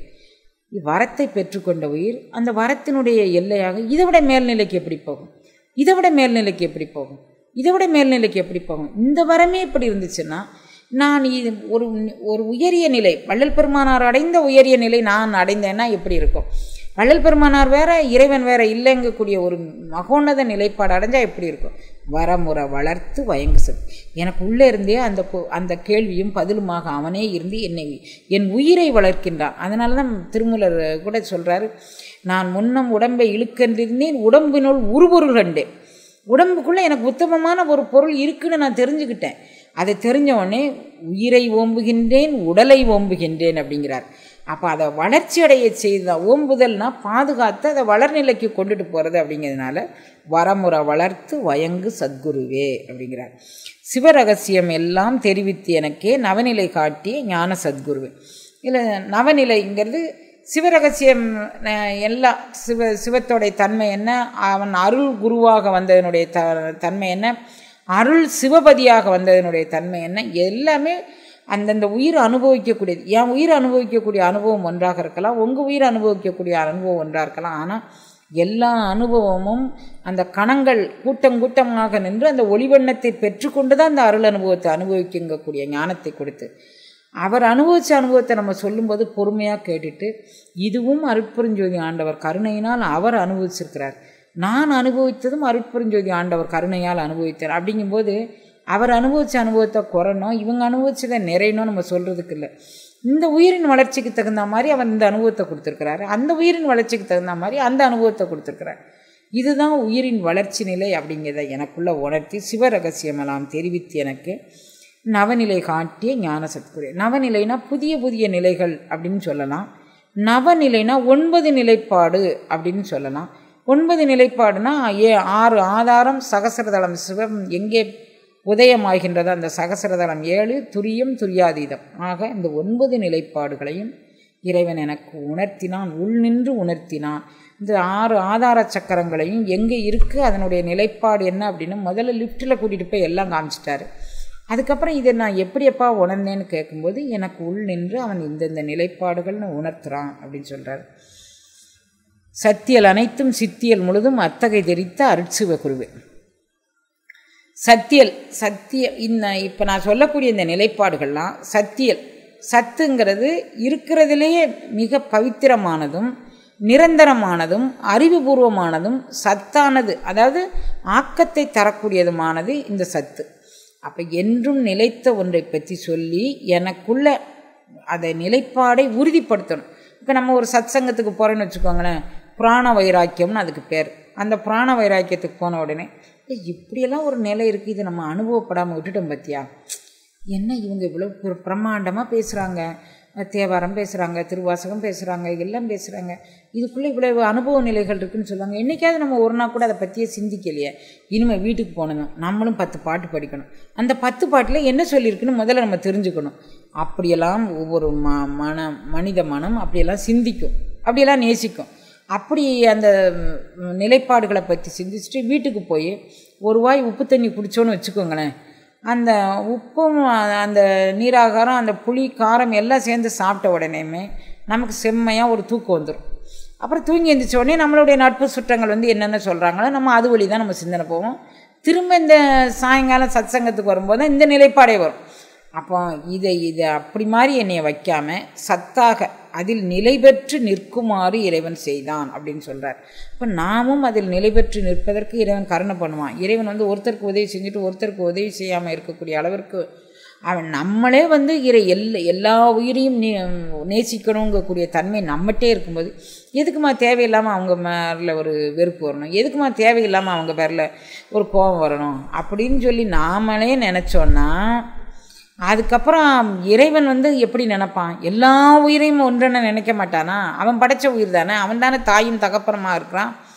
வரத்தை பெற்றுக்கொண்ட உயிர் அந்த வரத்தினுடைய எல்லையாக இதை விட மேல்நிலைக்கு எப்படி போகும் இதை விட மேல்நிலைக்கு எப்படி போகும் இதை விட மேல்நிலைக்கு எப்படி போகும் இந்த வரமே இப்படி இருந்துச்சுன்னா நான் இது ஒரு ஒரு உயரிய நிலை வள்ளல் பெருமானார் அடைந்த உயரிய நிலை நான் அடைந்தேன்னா எப்படி இருக்கும் வள்ளல் பெருமானார் வேற இறைவன் வேற இல்லைங்கக்கூடிய ஒரு மகோன்னத நிலைப்பாடு அடைஞ்சால் எப்படி இருக்கும் வரமுறை வளர்த்து வயங்கு சத் எனக்கு உள்ளே இருந்தே அந்த பொ- அந்த கேள்வியும் பதிலுமாக அவனே இருந்து என்னை என் உயிரை வளர்க்கின்றான் அதனால தான் திருமூலர் கூட சொல்கிறாரு நான் முன்னம் உடம்பை இழுக்கென்றிருந்தேன் உடம்பினுள் உருபொருள் கண்டேன் உடம்புக்குள்ளே எனக்கு உத்தமமான ஒரு பொருள் இருக்குன்னு நான் தெரிஞ்சுக்கிட்டேன் அதை தெரிஞ்ச உடனே உயிரை ஓம்புகின்றேன் உடலை ஓம்புகின்றேன் அப்படிங்கிறார் அப்போ அதை வளர்ச்சி அடைய செய்த ஓம்புதல்னா பாதுகாத்து அதை வளர்நிலைக்கு கொண்டுட்டு போகிறது அப்படிங்கிறதுனால வரமுறை வளர்த்து வயங்கு சத்குருவே அப்படிங்கிறார் சிவரகசியம் எல்லாம் தெரிவித்து எனக்கே நவநிலை காட்டிய ஞான சத்குருவே இல்லை நவநிலைங்கிறது சிவரகசியம் அஹ், எல்லா சிவ சிவத்தோடைய தன்மை என்ன அவன் அருள் குருவாக வந்ததனுடைய த தன்மை என்ன அருள் சிவபதியாக வந்ததனுடைய தன்மை என்ன எல்லாமே அந்தந்த உயிர் அனுபவிக்கக்கூடியது என் உயிர் அனுபவிக்கக்கூடிய அனுபவம் ஒன்றாக இருக்கலாம் உங்கள் உயிர் அனுபவிக்கக்கூடிய அனுபவம் ஒன்றாக இருக்கலாம் ஆனால் எல்லா அனுபவமும் அந்த கணங்கள் கூட்டம் கூட்டமாக நின்று அந்த ஒளிவண்ணத்தை பெற்றுக்கொண்டு தான் அந்த அருள் அனுபவத்தை அனுபவிக்கக்கூடிய ஞானத்தை கொடுத்து அவர் அனுபவித்த அனுபவத்தை நம்ம சொல்லும்போது பொறுமையாக கேட்டுட்டு இதுவும் அருட்பெருஞ்சோதி ஆண்டவர் கருணையினால் அவர் அனுபவிச்சிருக்கிறார் நான் அனுபவித்ததும் அருட்பெருஞ்சோதி ஆண்டவர் கருணையால் அனுபவித்தார் அப்படிங்கும்போது அவர் அனுபவித்த அனுபவத்தை குறணும் இவங்க அனுபவிச்சதை நிறையணும் நம்ம சொல்கிறதுக்கு இல்லை இந்த உயிரின் வளர்ச்சிக்கு தகுந்த மாதிரி அவர் இந்த அனுபவத்தை கொடுத்துருக்கிறாரு அந்த உயிரின் வளர்ச்சிக்கு தகுந்த மாதிரி அந்த அனுபவத்தை கொடுத்துருக்கிறார் இதுதான் உயிரின் வளர்ச்சி நிலை அப்படிங்கிறத எனக்குள்ள உணர்த்தி சிவரகசியமெல்லாம் தெரிவித்து எனக்கு நவநிலை காட்டிய ஞான சத்குரு நவநிலைனா புதிய புதிய நிலைகள் அப்படின்னு சொல்லலாம் நவநிலைனா ஒன்பது நிலைப்பாடு அப்படின்னு சொல்லலாம் ஒன்பது நிலைப்பாடுனா ஏ ஆறு ஆதாரம் சகசரதளம் சிவம் எங்கே உதயமாகின்றது அந்த சகசரதளம் ஏழு துரியம் துரியாதீதம் ஆக இந்த ஒன்பது நிலைப்பாடுகளையும் இறைவன் எனக்கு உணர்த்தினான் உள் நின்று உணர்த்தினான் இந்த ஆறு ஆதார சக்கரங்களையும் எங்கே இருக்குது அதனுடைய நிலைப்பாடு என்ன அப்படின்னு முதல்ல லிஃப்ட்டில் கூட்டிகிட்டு போய் எல்லாம் காமிச்சிட்டாரு அதுக்கப்புறம் இதை நான் எப்படியப்பா உணர்ந்தேன்னு கேட்கும்போது எனக்கு உள் நின்று அவன் இந்தந்த நிலைப்பாடுகள்னு உணர்த்துறான் அப்படின்னு சொல்கிறார் சத்தியல் அனைத்தும் சித்தியல் முழுதும் அத்தகை தெரித்த அருட்சிவ குருவே சத்தியல் சத்திய இந்த இப்போ நான் சொல்லக்கூடிய இந்த நிலைப்பாடுகள்லாம் சத்தியல் சத்துங்கிறது இருக்கிறதுலேயே மிக பவித்திரமானதும் நிரந்தரமானதும் அறிவுபூர்வமானதும் சத்தானது அதாவது ஆக்கத்தை தரக்கூடியதுமானது இந்த சத்து அப்போ என்றும் நிலைத்த ஒன்றை பற்றி சொல்லி எனக்குள்ள அதை நிலைப்பாடை உறுதிப்படுத்தணும் இப்போ நம்ம ஒரு சத் சங்கத்துக்கு போகிறோன்னு வச்சுக்கோங்களேன் புராண வைராக்கியம்னு அதுக்கு பேர் அந்த புராண வைராக்கியத்துக்கு போன உடனே "ஏய், இப்படியெல்லாம் ஒரு நிலை இருக்குது இது நம்ம அனுபவப்படாமல் விட்டுட்டோம் பார்த்தியா என்ன இவங்க இவ்வளோ பிர- பிரம்மாண்டமாக பேசுகிறாங்க தேவாரம் பேசுகிறாங்க திருவாசகம் பேசுகிறாங்க எல்லாம் பேசுகிறாங்க இதுக்குள்ளே இவ்வளவு அனுபவ நிலைகள் இருக்குன்னு சொல்லுவாங்க என்றைக்காவது நம்ம ஒரு நாள் கூட அதை பற்றியே சிந்திக்கலையே இனிமேல் வீட்டுக்கு போனதும் நம்மளும் பத்து பாட்டு படிக்கணும் அந்த பத்து பாட்டில் என்ன சொல்லியிருக்குன்னு முதல்ல நம்ம தெரிஞ்சுக்கணும் அப்படியெல்லாம் ஒவ்வொரு ம மன மனித மனம் அப்படியெல்லாம் சிந்திக்கும் அப்படியெல்லாம் நேசிக்கும் அப்படி அந்த ம், நிலைப்பாடுகளை பற்றி சிந்திச்சுட்டு வீட்டுக்கு போய் ஒரு வாய் உப்பு தண்ணி குடிச்சோன்னு வச்சுக்கோங்களேன் அந்த உப்பும் அ- அந்த நீராகாரம் அந்த புளி காரம் எல்லாம் சேர்ந்து சாப்பிட்ட உடனேயுமே நமக்கு செம்மையாக ஒரு தூக்கம் வந்துடும் அப்புறம் தூங்கி எழுந்திரிச்ச உடனே நம்மளுடைய நட்பு சுற்றங்கள் வந்து என்னென்ன சொல்கிறாங்களோ நம்ம அது வழி தான் நம்ம சிந்தனை போவோம் திரும்ப இந்த சாயங்காலம் சத்சங்கத்துக்கு வரும்போது தான் இந்த நிலைப்பாடே வரும் அப்போ இதை இதை அப்படி மாதிரி என்னைய வைக்காம சத்தாக அதில் நிலை பெற்று நிற்குமாறு இறைவன் செய்தான் அப்படின்னு சொல்கிறார் இப்போ நாமும் அதில் நிலை பெற்று நிற்பதற்கு இறைவன் கருணை பண்ணுவான் இறைவன் வந்து ஒருத்தருக்கு உதவி செஞ்சுட்டு ஒருத்தருக்கு உதவி செய்யாமல் இருக்கக்கூடிய அளவிற்கு அவன் நம்மளே வந்து இறை எல்லா எல்லா உயிரையும் நே நேசிக்கணுங்கக்கூடிய தன்மை நம்மகிட்டே இருக்கும்போது எதுக்குமா தேவையில்லாமல் அவங்க மேலே ஒரு வெறுப்பு வரணும் எதுக்குமா தேவையில்லாமல் அவங்க பேரில் ஒரு கோபம் வரணும் அப்படின்னு சொல்லி நாமளே நினச்சோன்னா அதுக்கப்புறம் இறைவன் வந்து எப்படி நினைப்பான் எல்லா உயிரையும் ஒன்றென நினைக்க மாட்டானா அவன் படைச்ச உயிர் தானே அவன் தானே தாயும் தகப்பனமாக இருக்கிறான்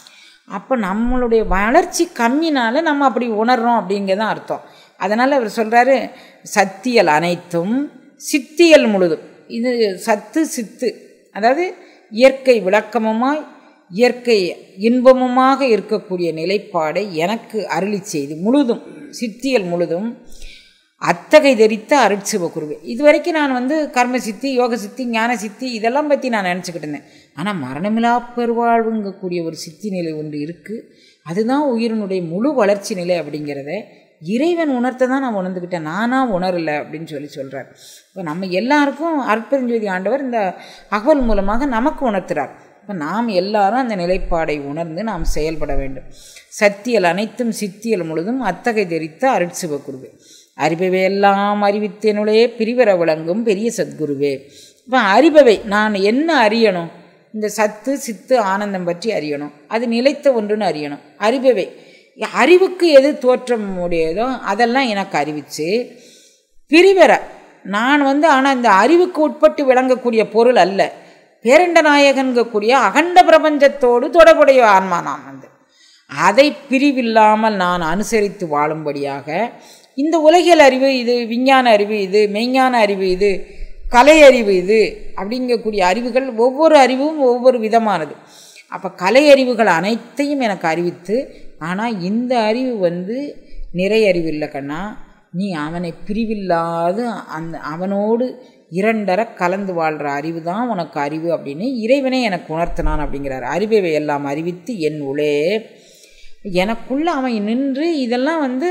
அப்போ நம்மளுடைய வளர்ச்சி கம்மினால நம்ம அப்படி உணர்றோம் அப்படிங்கிறதான் அர்த்தம் அதனால் அவர் சொல்கிறாரு சத்தியல் அனைத்தும் சித்தியல் முழுதும் இது சத்து சித்து அதாவது இயற்கை விளக்கமுமாய் இயற்கை இன்பமுமாக இருக்கக்கூடிய நிலைப்பாடை எனக்கு அருளி செய்து முழுதும் சித்தியல் முழுதும் அத்தகை தெரித்த அருட்சிவ குருவே இது வரைக்கும் நான் வந்து கர்ம சித்தி யோக சித்தி ஞான சித்தி இதெல்லாம் பற்றி நான் நினச்சிக்கிட்டு இருந்தேன் ஆனால் மரணமிலா பெருவாழ்வுங்கக்கூடிய ஒரு சித்தி நிலை ஒன்று இருக்குது அதுதான் உயிரினுடைய முழு வளர்ச்சி நிலை அப்படிங்கிறத இறைவன் உணர்த்த தான் நான் உணர்ந்துக்கிட்டேன் நானாக உணரலை அப்படின்னு சொல்லி சொல்கிறார் இப்போ நம்ம எல்லாருக்கும் அற்பெருஞ்சோதி ஆண்டவர் இந்த அகவல் மூலமாக நமக்கு உணர்த்துறார் இப்போ நாம் எல்லாரும் அந்த நிலைப்பாடை உணர்ந்து நாம் செயல்பட வேண்டும் சத்தியல் அனைத்தும் சித்தியல் முழுதும் அத்தகை தெரித்த அருட்சிவ குருவே அறிபவை எல்லாம் அறிவித்தனுடைய பிரிவர விளங்கும் பெரிய சத்குருவே இப்போ அறிபவை நான் என்ன அறியணும் இந்த சத்து சித்து ஆனந்தம் பற்றி அறியணும் அது நிலைத்த ஒன்றுன்னு அறியணும் அறிபவை அறிவுக்கு எது தோற்றம் உடையதோ அதெல்லாம் எனக்கு அறிவிச்சு பிரிவர நான் வந்து ஆனால் இந்த அறிவுக்கு உட்பட்டு விளங்கக்கூடிய பொருள் அல்ல பேரண்ட நாயகன்கக்கூடிய அகண்ட பிரபஞ்சத்தோடு தொடர்புடைய ஆன்மா நான் வந்து அதை பிரிவில்லாமல் நான் அனுசரித்து வாழும்படியாக இந்த உலகியல் அறிவு இது விஞ்ஞான அறிவு இது மெய்ஞான அறிவு இது கலை அறிவு இது அப்படிங்கக்கூடிய அறிவுகள் ஒவ்வொரு அறிவும் ஒவ்வொரு விதமானது அப்போ கலை அறிவுகள் அனைத்தையும் எனக்கு அறிவித்து ஆனால் இந்த அறிவு வந்து நிறை அறிவு இல்லை கண்ணா நீ அவனை பிரிவில்லாது அந்த அவனோடு இரண்டர கலந்து வாழ்கிற அறிவு தான் உனக்கு அறிவு அப்படின்னு இறைவனே எனக்கு உணர்த்தினான் அப்படிங்கிறார் அறிவை எல்லாம் அறிவித்து என் உளே எனக்குள்ள அவன் நின்று இதெல்லாம் வந்து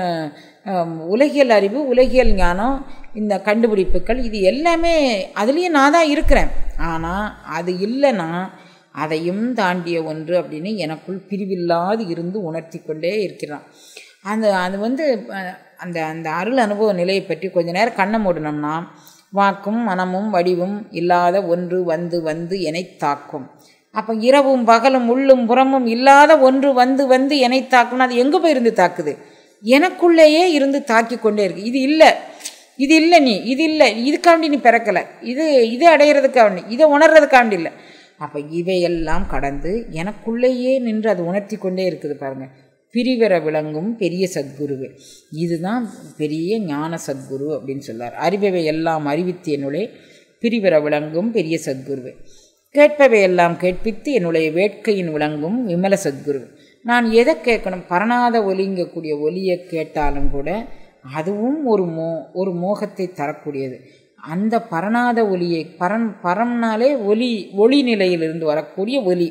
உலகியல் அறிவு உலகியல் ஞானம் இந்த கண்டுபிடிப்புகள் இது எல்லாமே அதுலேயும் நான் தான் இருக்கிறேன் ஆனால் அது இல்லைன்னா அதையும் தாண்டிய ஒன்று அப்படின்னு எனக்குள் பிரிவில்லாது இருந்து உணர்த்தி கொண்டே இருக்கிறான் அந்த அது வந்து அந்த அந்த அருள் அனுபவ நிலையை பற்றி கொஞ்ச நேரம் கண்ணை மூடினோம்னா வாக்கும் மனமும் வடிவும் இல்லாத ஒன்று வந்து வந்து என்னை தாக்கும் அப்போ இரவும் பகலும் உள்ளும் புறமும் இல்லாத ஒன்று வந்து வந்து என்னை தாக்கும்னா அது எங்கே போய் இருந்து தாக்குது எனக்குள்ளேயே இருந்து தாக்கி கொண்டே இருக்கு இது இல்லை இது இல்லை நீ இது இல்லை இதுக்காண்டி நீ பிறக்கலை இது இது அடையிறதுக்காண்டி இதை உணர்றதுக்காண்டி இல்லை அப்போ இவையெல்லாம் கடந்து எனக்குள்ளேயே நின்று அது உணர்த்தி கொண்டே இருக்குது பாருங்கள் பிரிவர விளங்கும் பெரிய சத்குருவே இதுதான் பெரிய ஞான சத்குரு அப்படின்னு சொல்லார் அறிபவை எல்லாம் அறிவித்து என்னுடைய பிரிவர விளங்கும் பெரிய சத்குருவே கேட்பவை எல்லாம் கேட்பித்து என்னுடைய வேட்கையின் விளங்கும் விமல சத்குரு நான் எதை கேட்கணும் பரணாத ஒலிங்கக்கூடிய ஒலியை கேட்டாலும் கூட அதுவும் ஒரு மோ ஒரு மோகத்தை தரக்கூடியது அந்த பரணாத ஒலியை பரன் பரம்னாலே ஒலி ஒளி நிலையிலிருந்து வரக்கூடிய ஒலி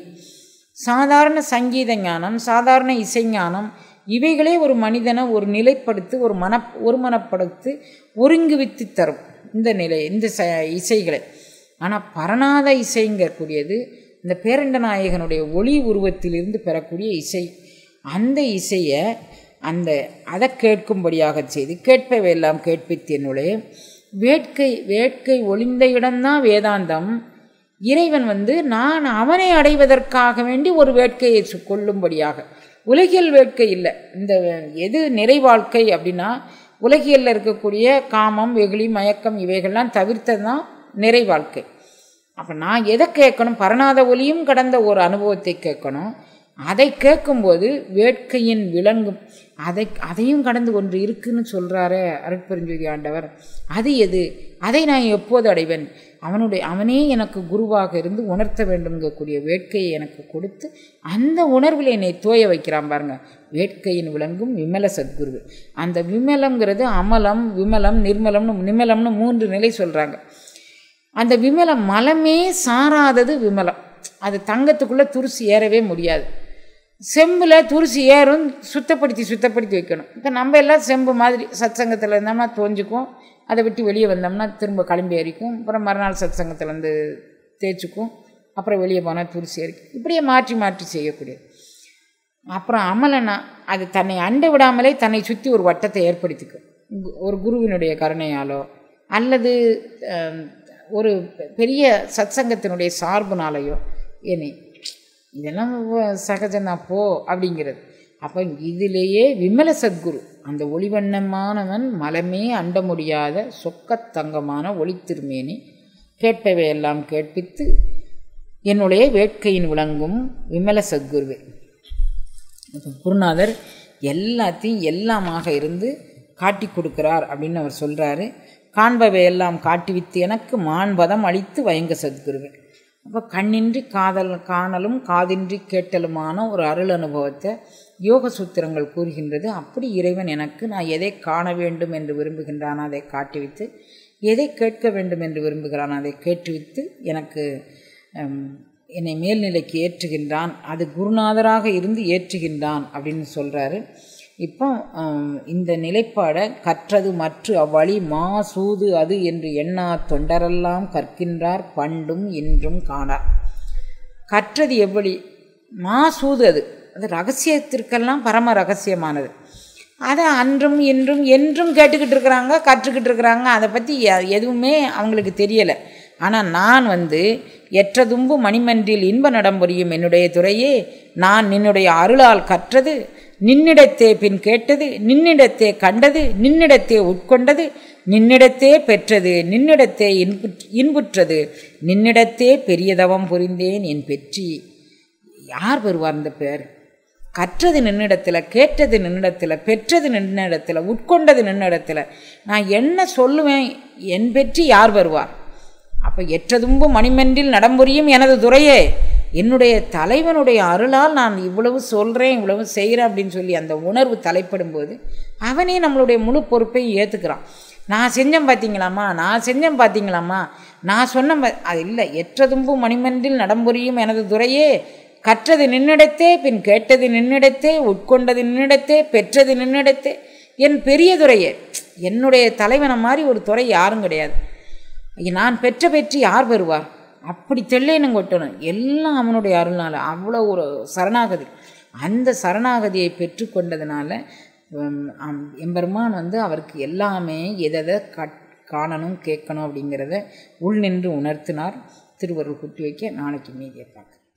சாதாரண சங்கீத ஞானம் சாதாரண இசைஞானம் இவைகளே ஒரு மனிதனை ஒரு நிலைப்படுத்தி ஒரு மன ஒருமனப்படுத்தி ஒருங்குவித்து தரும் இந்த நிலை இந்த ச இசைகளை ஆனால் பரநாத இசைங்கக்கூடியது இந்த பேரண்ட நாயகனுடைய ஒளி உருவத்திலிருந்து பெறக்கூடிய இசை அந்த இசையை அந்த அதை கேட்கும்படியாக செய்து கேட்பவை எல்லாம் கேட்பித்து என்னுடைய வேட்கை வேட்கை ஒளிந்த இடம்தான் வேதாந்தம் இறைவன் வந்து நான் அவனை அடைவதற்காக வேண்டி ஒரு வேட்கையை கொள்ளும்படியாக உலகியல் வேட்கை இல்லை இந்த எது நிறை வாழ்க்கை அப்படின்னா உலகியலில் இருக்கக்கூடிய காமம் வெகுளி மயக்கம் இவைகள்லாம் தவிர்த்தது தான் நிறை வாழ்க்கை அப்போ நான் எதை கேட்கணும் பரநாத ஒலியும் கடந்த ஒரு அனுபவத்தை கேட்கணும் அதை கேட்கும்போது வேட்கையின் விளங்கும் அதை அதையும் கடந்து ஒன்று இருக்குன்னு சொல்கிறாரே அருட்பெருஞ்சோதி ஆண்டவர் அது எது அதை நான் எப்போது அடைவேன் அவனுடைய அவனே எனக்கு குருவாக இருந்து உணர்த்த வேண்டும்ங்கக்கூடிய வேட்கையை எனக்கு கொடுத்து அந்த உணர்வில் என்னை தோய வைக்கிறான் பாருங்க வேட்கையின் விளங்கும் விமல சத்குரு அந்த விமலம்ங்கிறது அமலம் விமலம் நிர்மலம்னு நிமலம்னு மூன்று நிலை சொல்கிறாங்க அந்த விமலம் மலமே சாராதது விமலம் அது தங்கத்துக்குள்ளே துருசி ஏறவே முடியாது செம்பில் துருசி ஏறும் சுத்தப்படுத்தி சுத்தப்படுத்தி வைக்கணும் இப்போ நம்ம எல்லாம் செம்பு மாதிரி சத்சங்கத்தில் இருந்தோம்னா தோஞ்சுக்கும் அதை விட்டு வெளியே வந்தோம்னா திரும்ப கிளம்பி ஏறிக்கும் அப்புறம் மறுநாள் சத்சங்கத்தில் வந்து தேய்ச்சிக்கும் அப்புறம் வெளியே போனால் துருசி ஏறிக்கும் இப்படியே மாற்றி மாற்றி செய்யக்கூடியது அப்புறம் அமலனா அது தன்னை அண்டை விடாமலே தன்னை சுற்றி ஒரு வட்டத்தை ஏற்படுத்திக்கும் ஒரு குருவினுடைய கருணையாலோ அல்லது ஒரு பெரிய சத்சங்கத்தினுடைய சார்புனாலேயோ என்னை இதெல்லாம் சகஜம்தான் போ அப்படிங்கிறது அப்போ இதிலேயே விமல சத்குரு அந்த ஒளிவண்ணமானவன் மலமே அண்ட முடியாத சொக்கத்தங்கமான ஒளித்திருமேனி கேட்பவையெல்லாம் கேட்பித்து என்னுடைய வேட்கையின் விளங்கும் விமல சத்குருவே இப்ப குருநாதர் எல்லாத்தையும் எல்லாமாக இருந்து காட்டி கொடுக்கிறார் அப்படின்னு அவர் சொல்கிறாரு காண்பவை எல்லாம் காட்டிவித்து எனக்கு மாண்பதம் அளித்து வயங்க சத்குருவே அப்போ கண்ணின்றி காதல் காணலும் காதின்றி கேட்டலுமான ஒரு அருள் அனுபவத்தை யோக சூத்திரங்கள் கூறுகின்றது அப்படி இறைவன் எனக்கு நான் எதை காண வேண்டும் என்று விரும்புகின்றான் அதை காட்டிவித்து எதை கேட்க வேண்டும் என்று விரும்புகிறான் அதை கேட்டுவித்து எனக்கு ஹம், என்னை மேல்நிலைக்கு ஏற்றுகின்றான் அது குருநாதராக இருந்து ஏற்றுகின்றான் அப்படின்னு சொல்கிறாரு இப்போ ஹம், இந்த நிலைப்பாடை கற்றது மற்ற அவ்வழி மா சூது அது என்று எண்ணா தொண்டரெல்லாம் கற்கின்றார் பண்டும் இன்றும் காணார் கற்றது எவ்வளி மாசூது அது அது ரகசியத்திற்கெல்லாம் பரம ரகசியமானது அதை அன்றும் இன்றும் என்றும் கேட்டுக்கிட்டு இருக்கிறாங்க கற்றுக்கிட்டு இருக்கிறாங்க அதை பற்றி எ- எதுவுமே அவங்களுக்கு தெரியலை ஆனால் நான் வந்து எற்றதும்பு மணிமன்றில் இன்ப நடம்புரியும் என்னுடைய துறையே நான் நின்னுடைய அருளால் கற்றது நின்னிடத்தே பின் கேட்டது நின்னிடத்தே கண்டது நின்னிடத்தே உட்கொண்டது நின்னிடத்தே பெற்றது நின்னிடத்தே இன்புற் இன்புற்றது நின்னிடத்தே பெரியதவம் புரிந்தேன் என் பெற்றி யார் பெறுவார் இந்த பேர் கற்றது நின்னிடத்தில் கேட்டது நின்னிடத்தில் பெற்றது நின்னிடத்தில் உட்கொண்டது நின்னிடத்தில் நான் என்ன சொல்லுவேன் என் பெற்றி யார் வருவார் அப்போ எற்றதும்பு மணிமென்றில் நடம்புரியும் எனது துறையே என்னுடைய தலைவனுடைய அருளால் நான் இவ்வளவு சொல்கிறேன் இவ்வளவு செய்கிறேன் அப்படின்னு சொல்லி அந்த உணர்வு தலைப்படும் போது அவனே நம்மளுடைய முழு பொறுப்பையும் ஏற்றுக்கிறான் நான் செஞ்சேன் பார்த்தீங்களாம்மா நான் செஞ்சேன் பார்த்தீங்களாம்மா நான் சொன்ன பா- அது இல்லை எற்றதும்பு மணிமன்றில் நடம்புரியும் எனது துறையே கற்றது நின்னிடத்தே பின் கேட்டது நின்னிடத்தே உட்கொண்டது நின்னிடத்தே பெற்றது நின்னிடத்தே என் பெரிய துறையே என்னுடைய தலைவனை மாதிரி ஒரு துறை யாரும் கிடையாது நான் பெற்ற பெற்று யார் பெறுவார் அப்படி தெல்லேனும் கொட்டணும் எல்லாம் அவனுடைய அருள்னால அவ்வளோ ஒரு சரணாகதி அந்த சரணாகதியை பெற்றுக்கொண்டதுனால உம், ஆம், எம்பெருமான் வந்து அவருக்கு எல்லாமே எதை கட் காணணும் கேட்கணும் அப்படிங்கிறத உள் நின்று உணர்த்தினார் திருவருள் குட்டி வைக்க நாளைக்கு மீதியை பார்க்க